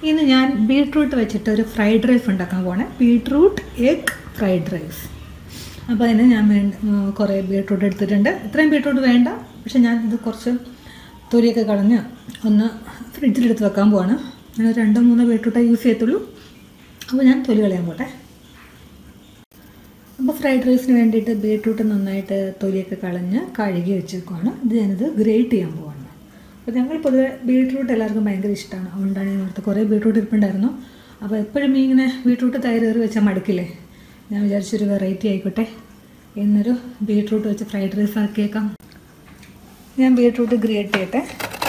ഇന്ന് ഞാൻ ബീട്രൂട്ട് വെച്ചിട്ട് ഒരു ഫ്രൈഡ് റൈസ് ഉണ്ടാക്കാൻ പോണേ ബീട്രൂട്ട് എഗ് ഫ്രൈഡ് റൈസ് അപ്പോൾ അതിന് ഞാൻ വേണ്ട ഉം, കുറേ ബീട്രൂട്ട് എടുത്തിട്ടുണ്ട് ഇത്രയും ബീട്രൂട്ട് വേണ്ട പക്ഷെ ഞാൻ ഇത് കുറച്ച് തൊലിയൊക്കെ കളഞ്ഞ് ഒന്ന് ഫ്രിഡ്ജിലെടുത്ത് വെക്കാൻ പോവാണ് ഞാൻ ഒരു രണ്ടോ മൂന്നോ ബീട്രൂട്ടേ യൂസ് ചെയ്യത്തുള്ളൂ അപ്പോൾ ഞാൻ തൊലി കളയാൻ പോട്ടെ അപ്പോൾ ഫ്രൈഡ് റൈസിന് വേണ്ടിയിട്ട് ബീട്രൂട്ട് നന്നായിട്ട് തൊലിയൊക്കെ കളഞ്ഞ് കഴുകി വെച്ചേക്കുവാണ് ഇത് ഞാനിത് ഗ്രേറ്റ് ചെയ്യാൻ പോവാണ് അപ്പോൾ ഞങ്ങൾ പൊതുവെ ബീട്രൂട്ട് എല്ലാവർക്കും ഭയങ്കര ഇഷ്ടമാണ് അതുകൊണ്ടാണ് ഞാൻ ഓർത്ത് കുറേ ബീട്രൂട്ട് ഇരിപ്പുണ്ടായിരുന്നു അപ്പോൾ എപ്പോഴും ഇങ്ങനെ ബീട്രൂട്ട് തൈര് കയറി വെച്ചാൽ മടുക്കില്ലേ ഞാൻ വിചാരിച്ചൊരു വെറൈറ്റി ആയിക്കോട്ടെ എന്നൊരു ബീട്രൂട്ട് വെച്ച് ഫ്രൈഡ് റൈസ് ആക്കിയേക്കാം ഞാൻ ബീട്രൂട്ട് ഗ്രേറ്റ് ചെയ്യട്ടെ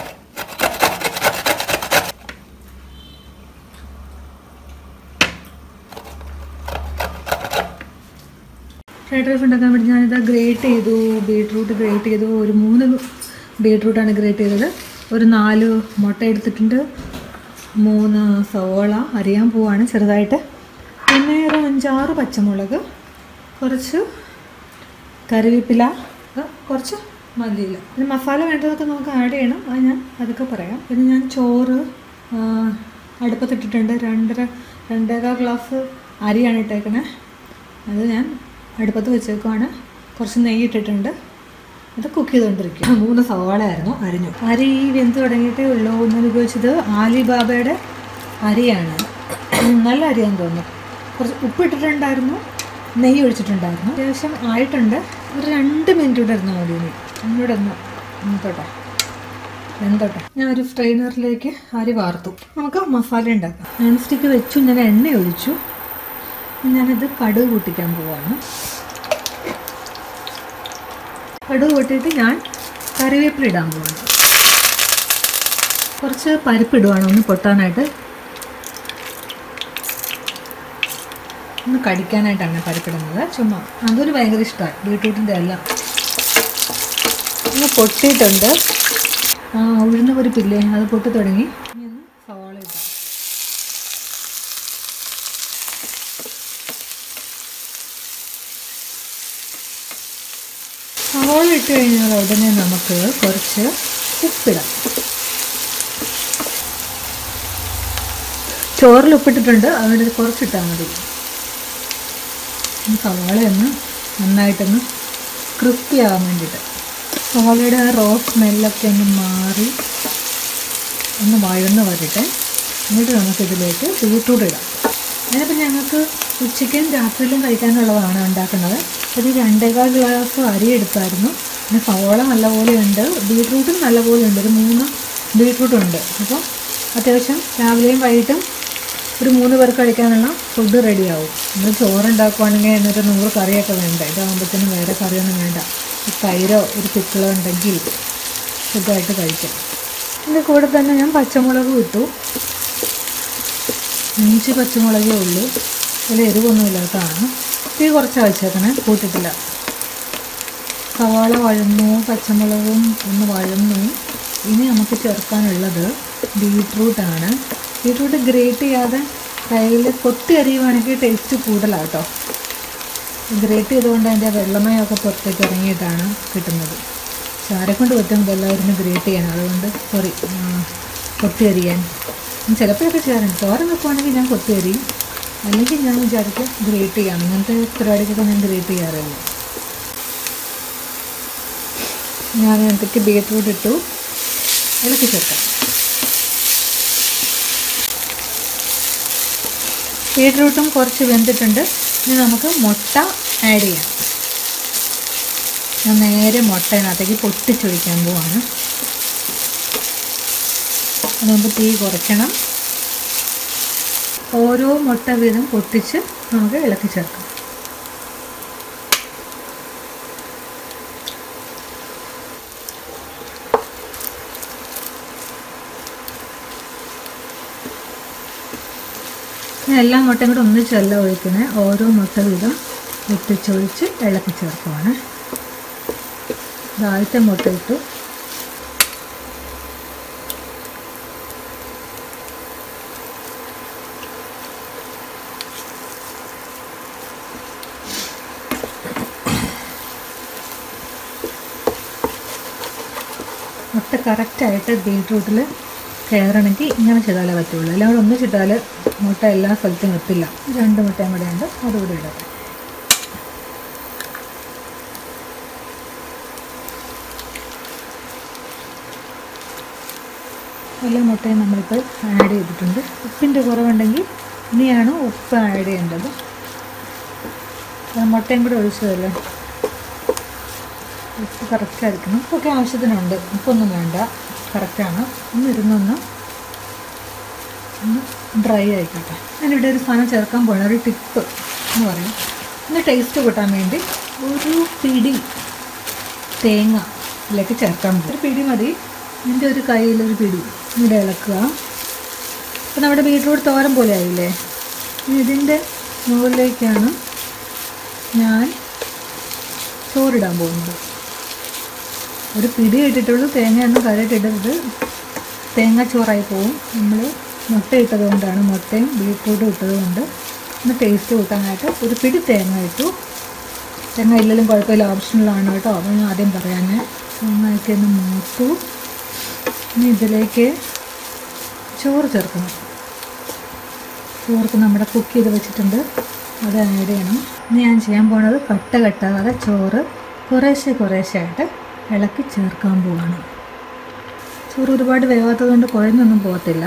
ഫ്രൈഡ് റൈസ് ഉണ്ടാക്കാൻ വേണ്ടി ഞാനിത് ഗ്രേറ്റ് ചെയ്തു ബീട്രൂട്ട് ഗ്രേറ്റ് ചെയ്തു ഒരു മൂന്ന് ബീട്രൂട്ടാണ് ഗ്രേറ്റ് ചെയ്തത് ഒരു നാല് മുട്ട എടുത്തിട്ടുണ്ട് മൂന്ന് സവോള അരിയാൻ പോവാണ് ചെറുതായിട്ട് പിന്നെ ഒരു അഞ്ചാറ് പച്ചമുളക് കുറച്ച് കറിവേപ്പില ഇത് കുറച്ച് മല്ലിയില പിന്നെ മസാല വേണ്ടതൊക്കെ നമുക്ക് ആഡ് ചെയ്യണം അത് ഞാൻ അതൊക്കെ പറയാം പിന്നെ ഞാൻ ചോറ് ആ, അടുപ്പത്തിട്ടിട്ടുണ്ട് രണ്ടര രണ്ടേകാൽ ഗ്ലാസ് അരിയാണ് ഇട്ടേക്കണേ അത് ഞാൻ അടുപ്പത്ത് വെച്ചേക്കുവാണ് കുറച്ച് നെയ്യ് ഇട്ടിട്ടുണ്ട് അത് കുക്ക് ചെയ്തുകൊണ്ടിരിക്കും മൂന്ന് സവാളയായിരുന്നു അരിഞ്ഞു അരി വെന്ത് തുടങ്ങിയിട്ടേ ഉള്ളൂ ഒന്നും ഉപയോഗിച്ചത് ആലിബാബയുടെ അരിയാണ് നല്ല അരിയാന്ന് തോന്നുന്നു കുറച്ച് ഉപ്പ് ഇട്ടിട്ടുണ്ടായിരുന്നു നെയ്യ് ഒഴിച്ചിട്ടുണ്ടായിരുന്നു അത്യാവശ്യം ആയിട്ടുണ്ട് ഒരു രണ്ട് മിനിറ്റ് കൂടെ ഇരുന്നാൽ മതി ഇനി ഒന്നുകൂടെ ഒന്ന് നോക്കട്ടെ വെന്തോട്ടെ ഞാൻ ഒരു സ്ട്രെയിനറിലേക്ക് അരി വാർത്തു നമുക്ക് മസാല ഉണ്ടാക്കാം നോൺ സ്റ്റിക്ക് വെച്ചു ഞാൻ എണ്ണ ഒഴിച്ചു ഞാനിത് കടുക് കൂട്ടിക്കാൻ പോവാണ് കടുക് കൂട്ടിയിട്ട് ഞാൻ കറിവേപ്പില ഇടാൻ പോവാണ് കുറച്ച് പരിപ്പ് ഇടുവാണ് ഒന്ന് പൊട്ടാനായിട്ട് ഒന്ന് കടിക്കാനായിട്ടാണ് പരിപ്പിടുന്നത് ചുമ്മാ അതൊരു ഭയങ്കര ഇഷ്ടമാണ് ബീട്രൂട്ടിൻ്റെ എല്ലാം ഒന്ന് പൊട്ടിയിട്ടുണ്ട് ആ ഉഴുന്ന പരിപ്പില്ലേ അത് പൊട്ടി തുടങ്ങി ഇനി ഒന്ന് സവാള ഇടാം സവാള ഇട്ട് കഴിഞ്ഞാൽ ഉടനെ നമുക്ക് കുറച്ച് ഉപ്പിടാം ചോറിൽ ഉപ്പിട്ടിട്ടുണ്ട് അതുകൊണ്ട് ഇത് കുറച്ചിട്ടാൽ മതി ഈ സവാള ഒന്ന് നന്നായിട്ടൊന്ന് ക്രിസ്പി ആവാൻ വേണ്ടിയിട്ട് സവാളയുടെ ആ റോ സ്മെല്ലൊക്കെ ഒന്ന് മാറി ഒന്ന് വഴന്ന് വരട്ടെ എന്നിട്ട് നമുക്കിതിലേക്ക് ബീട്രൂട്ട് ഇടാം അതിനിപ്പോൾ ഞങ്ങൾക്ക് ഉച്ചയ്ക്കും രാത്രിയിലും കഴിക്കാനുള്ളതാണ് ഉണ്ടാക്കുന്നത് ഒരു രണ്ടേകാൽ ഗ്ലാസ് അരി എടുത്തായിരുന്നു പിന്നെ സവോള നല്ലപോലെ ഉണ്ട് ബീട്രൂട്ടും നല്ലപോലെ ഉണ്ട് ഒരു മൂന്ന് ബീട്രൂട്ട് ഉണ്ട് അപ്പോൾ അത്യാവശ്യം രാവിലെയും വൈകിട്ടും ഒരു മൂന്ന് പേർക്ക് കഴിക്കാനുള്ള ഫുഡ് റെഡിയാവും നമ്മൾ ചോറുണ്ടാക്കുവാണെങ്കിൽ എന്നൊരു നൂറ് കറിയൊക്കെ വേണ്ട ഇതാകുമ്പോഴത്തേനും വേറെ കറിയൊന്നും വേണ്ട ഒരു തൈരോ ഒരു പിക്കിളോ ഉണ്ടെങ്കിൽ സുഖമായിട്ട് കഴിക്കാം ഇതിൻ്റെ കൂടെ തന്നെ ഞാൻ പച്ചമുളകും ഇട്ടു അഞ്ച് പച്ചമുളകേ ഉള്ളൂ അതിൽ എരിവൊന്നും ഇല്ലാത്തതാണ് തീ കുറച്ച് വെച്ചേക്കണേ കൂട്ടിട്ടില്ല സവാള വഴന്നു പച്ചമുളകും ഒന്ന് വഴന്നു ഇനി നമുക്ക് ചേർക്കാനുള്ളത് ബീട്രൂട്ടാണ് ബീട്രൂട്ട് ഗ്രേറ്റ് ചെയ്യാതെ കയ്യിൽ കൊത്തി അരിയുവാണെങ്കിൽ ടേസ്റ്റ് കൂടുതലാണ് കേട്ടോ ഗ്രേറ്റ് ചെയ്തുകൊണ്ട് അതിൻ്റെ വെള്ളമയമൊക്കെ പുറത്തേക്ക് ഇറങ്ങിയിട്ടാണ് കിട്ടുന്നത് ചാരക്കൊണ്ട് പറ്റുമ്പോൾ എല്ലാവരും ഗ്രേറ്റ് ചെയ്യണം അതുകൊണ്ട് സോറി കൊത്തി അരിയാൻ ഞാൻ ചിലപ്പോഴൊക്കെ ചെയ്യാറുണ്ട് തോരൻ വെക്കുവാണെങ്കിൽ ഞാൻ കൊത്തി അരിയും അല്ലെങ്കിൽ ഞാൻ വിചാരിക്കും ഗ്രേറ്റ് ചെയ്യാം ഇങ്ങനത്തെ പരിപാടിക്കൊക്കെ ഞാൻ ഗ്രേറ്റ് ചെയ്യാറുള്ളൂ ഞാൻ എന്തൊക്കെ ബീട്രൂട്ട് ഇട്ടു ഇളക്കി ചേർക്കാം ബീട്രൂട്ടും കുറച്ച് വെന്തിട്ടുണ്ട് ഇനി നമുക്ക് മുട്ട ആഡ് ചെയ്യാം ഞാൻ നേരെ മുട്ടയിനകത്തേക്ക് പൊട്ടിച്ചൊഴിക്കാൻ പോവാണ് അതുകൊണ്ട് തീ കുറയ്ക്കണം ഓരോ മുട്ട വീതം പൊട്ടിച്ച് നമുക്ക് ഇളക്കി ചേർക്കാം ഞാൻ എല്ലാ മുട്ടയും കൂടെ ഒന്നിച്ചല്ല ഒഴിക്കുന്നത് ഓരോ മുട്ട വീതം പൊട്ടിച്ചൊഴിച്ച് ഇളക്കി ചേർക്കുവാണ് ആദ്യത്തെ മുട്ട ഇട്ടു മുട്ട കറക്റ്റായിട്ട് ബീട്രൂട്ടിൽ കയറണമെങ്കിൽ ഇങ്ങനെ ചെയ്താലേ പറ്റുള്ളൂ എല്ലാം കൂടെ ഒന്നിച്ചിട്ടാൽ മുട്ട എല്ലാ സ്ഥലത്തും എത്തില്ല രണ്ട് മുട്ടയും കൂടെ ഉണ്ട് അതുകൂടി ഇടട്ടെ എല്ലാ മുട്ടയും നമ്മളിപ്പോൾ ആഡ് ചെയ്തിട്ടുണ്ട് ഉപ്പിൻ്റെ കുറവുണ്ടെങ്കിൽ ഇനിയാണ് ഉപ്പ് ആഡ് ചെയ്യേണ്ടത് അത് മുട്ടയും കൂടെ ഒഴിച്ചതല്ലേ ഉപ്പ് കറക്റ്റായിരിക്കണം ഉപ്പൊക്കെ ആവശ്യത്തിനുണ്ട് ഉപ്പൊന്നും വേണ്ട കറക്റ്റാണ് ഒന്ന് ഇരുന്നൊന്ന് ഒന്ന് ഡ്രൈ ആയിക്കോട്ടെ ഞാനിവിടെ ഒരു സാധനം ചേർക്കാൻ പോകണം ഒരു ടിപ്പ് എന്ന് പറയും ഒന്ന് ടേസ്റ്റ് കൂട്ടാൻ വേണ്ടി ഒരു പിടി തേങ്ങ ഇതിലേക്ക് ചേർക്കാൻ പോകും ഒരു പിടി മതി എൻ്റെ ഒരു കയ്യിലൊരു പിടി ഇവിടെ ഇളക്കുക അപ്പോൾ നമ്മുടെ ബീട്രൂട്ട് തോരൻ പോലെ ആയില്ലേ ഇനി ഇതിൻ്റെ മുകളിലേക്കാണ് ഞാൻ ചോറിടാൻ പോകുന്നത് ഒരു പിടി ഇട്ടിട്ടുള്ളൂ തേങ്ങയൊന്നും കരയിട്ടിടരുത് തേങ്ങ ചോറായി പോവും നമ്മൾ മുട്ട ഇട്ടത് കൊണ്ടാണ് മുട്ടയും ബീട്രൂട്ടും ഇട്ടത് കൊണ്ട് ഒന്ന് ടേസ്റ്റ് കൂട്ടാനായിട്ട് ഒരു പിടി തേങ്ങ ഇട്ടു തേങ്ങ ഇല്ലെങ്കിലും കുഴപ്പമില്ല ഓപ്ഷണലാണ് കേട്ടോ അപ്പോൾ ഞാൻ ആദ്യം പറയാൻ തേങ്ങയൊക്കെ ഒന്ന് മൂത്തു ഇനി ഇതിലേക്ക് ചോറ് ചേർക്കണം ചോർക്ക് നമ്മുടെ കുക്ക് ചെയ്ത് വെച്ചിട്ടുണ്ട് അത് ആഡ് ചെയ്യണം ഇനി ഞാൻ ചെയ്യാൻ പോകുന്നത് കട്ട കെട്ടാതെ ചോറ് കുറേശ്ശെ കുറേശ്ശെ ആയിട്ട് ഇളക്കി ചേർക്കാൻ പോവാണ് ചോറ് ഒരുപാട് വേവാത്തത് കൊണ്ട് കുഴഞ്ഞൊന്നും പോകത്തില്ല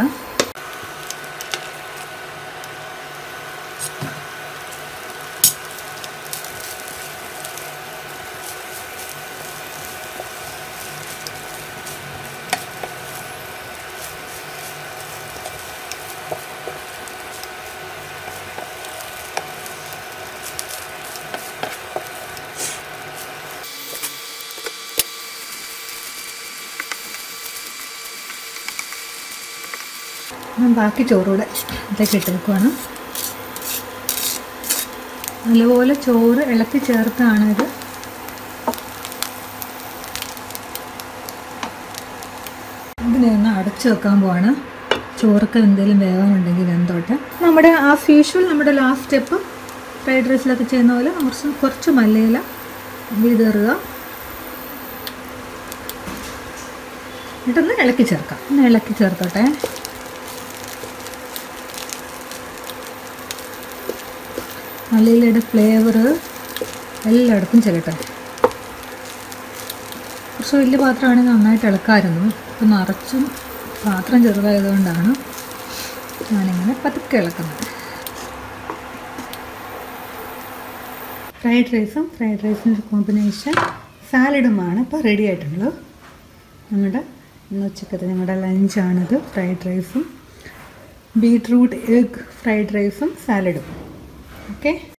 ഞാൻ ബാക്കി ചോറൂടെ ഇതിലേക്ക് ഇട്ടേക്കുവാണ് നല്ലപോലെ ചോറ് ഇളക്കി ചേർത്താണ് ഇത് ഇതിനെ ഒന്ന് അടച്ചു വെക്കാൻ പോവാണ് ചോറൊക്കെ എന്തെങ്കിലും വേവാനുണ്ടെങ്കിൽ വെന്തോട്ടെ നമ്മുടെ ആസ് യൂഷ്വൽ നമ്മുടെ ലാസ്റ്റ് സ്റ്റെപ്പ് ഫ്രൈഡ് റൈസിലൊക്കെ ചെയ്യുന്ന പോലെ കുറച്ച് കുറച്ച് മല്ലിയില വിതറുക എന്നിട്ടൊന്ന് ഇളക്കി ചേർക്കാം ഒന്ന് ഇളക്കി ചേർത്തോട്ടെ മല്ലിയിലയുടെ ഫ്ലേവർ എല്ലായിടത്തും ചെല്ലട്ടെ കുറച്ച് വലിയ പാത്രമാണെങ്കിൽ നന്നായിട്ട് ഇളക്കാമായിരുന്നു ഇപ്പം നിറച്ചും പാത്രം ചെറുതായതുകൊണ്ടാണ് ഞാനിങ്ങനെ പതുക്കെ ഇളക്കുന്നത് ഫ്രൈഡ് റൈസും ഫ്രൈഡ് റൈസിൻ്റെ ഒരു കോമ്പിനേഷൻ സാലഡുമാണ് ഇപ്പോൾ റെഡി ആയിട്ടുള്ളത് നമ്മുടെ ഇന്ന് ഉച്ചക്കത്തെ ഞങ്ങളുടെ ലഞ്ചാണിത് ഫ്രൈഡ് റൈസും ബീട്രൂട്ട് എഗ് ഫ്രൈഡ് റൈസും സാലഡും ഓക്കെ